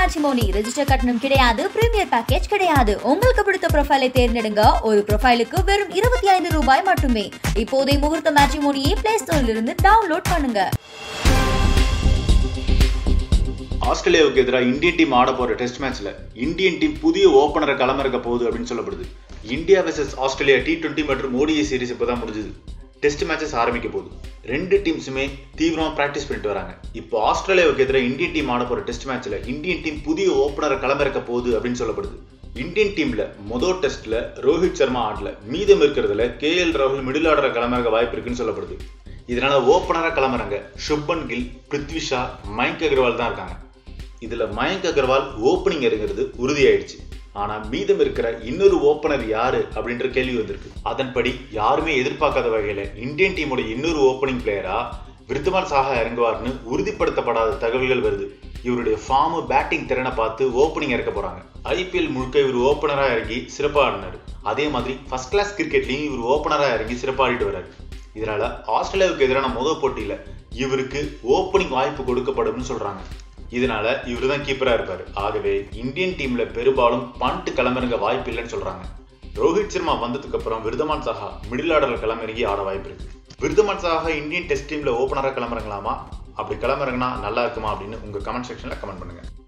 matrimony register கட்டணம் கிடையாது premier package கிடையாது உங்களுக்கு பிடித்த ப்ரொஃபைலை தேர்ந்தெடுங்க ஒரு ப்ரொஃபைலுக்கு வெறும் இருபத்தி ஐந்து ரூபாய் மட்டுமே இப்போதே முகூர்த்த மேட்ரிமோனியை பிளே ஸ்டோரில் இருந்து டவுன்லோட் பண்ணுங்க ஆஸ்திரேலியாவுக்கு எதிராக இந்தியன் டீம் ஆட போற டெஸ்ட் மேட்ச்ல இந்தியன் டீம் புதிய ஓபனரை களமிறக்க போகுது அப்படின்னு சொல்லப்படுது India versus Australia T twenty மற்றும் ஓடிஐ சீரிஸ் இப்பதான் முடிஞ்சது டெஸ்ட் மேட்சஸ் ஆரம்பிக்க போகுது ரெண்டு டீம்ஸுமே தீவிரமா பிராக்டிஸ் பண்ணிட்டு வராங்க இப்போ ஆஸ்திரேலியாவுக்கு எதிராக இந்தியன் டீம் ஆட போற டெஸ்ட் மேட்ச்ல இந்தியன் டீம் புதிய ஓபனரை களமிறக்க போகுது அப்படின்னு சொல்லப்படுது இந்தியன் டீம்ல மொதல் டெஸ்ட்ல ரோஹித் சர்மா ஆடல மீதம் இருக்கிறதுல கே எல் ராகுல் மிடில் ஆர்டர் களமிறக்க வாய்ப்பு இருக்குன்னு சொல்லப்படுது இதனால ஓப்பனரா கிளம்புறாங்க சுப்பன் கில் பிருத்வி ஷா மயங்க் அகர்வால் தான் இருக்காங்க இதுல மயங்க் அகர்வால் ஓப்பனிங் இறங்குறது உறுதியாயிடுச்சு ஆனா மீதம் இருக்கிற இன்னொரு ஓப்பனர் யாரு அப்படின்ற கேள்வி வந்திருக்கு அதன்படி யாருமே எதிர்பார்க்காத வகையில இந்தியன் டீமோட இன்னொரு ஓப்பனிங் பிளேயரா விருத்தமான் சாஹா இறங்குவார்னு உறுதிப்படுத்தப்படாத தகவல்கள் வருது இவருடைய ஃபார்ம் பேட்டிங் திறனை பார்த்து ஓப்பனிங் இறக்க போறாங்க ஐபிஎல் முழுக்க இவர் ஓப்பனரா இறங்கி சிறப்பா ஆடினாரு அதே மாதிரி ஃபர்ஸ்ட் கிளாஸ் கிரிக்கெட்லயும் இவர் ஓப்பனரா இறங்கி சிறப்பா ஆடிட்டு வராரு இதனால ஆஸ்திரேலியாவுக்கு எதிரான முதல் போட்டியில இவருக்கு ஓப்பனிங் வாய்ப்பு கொடுக்கப்படும்னு சொல்றாங்க இதனால இவர் தான் கீப்பரா இருப்பாரு ஆகவே இந்தியன் டீம்ல பெரும்பாலும் பண்ட் களமிறங்க வாய்ப்பு இல்லைன்னு சொல்றாங்க ரோஹித் சர்மா வந்ததுக்கு அப்புறம் விருதமான் சாஹா மிடில் ஆர்டர்ல களமிறங்கி ஆட வாய்ப்பு இருக்கு விருதமான் சாஹா இந்தியன் டெஸ்ட் டீம்ல ஓப்பனரா களமிறங்கலாமா அப்படி களமிறங்கினா நல்லா இருக்குமா அப்படின்னு உங்க கமெண்ட் செக்ஷன்ல கமெண்ட் பண்ணுங்க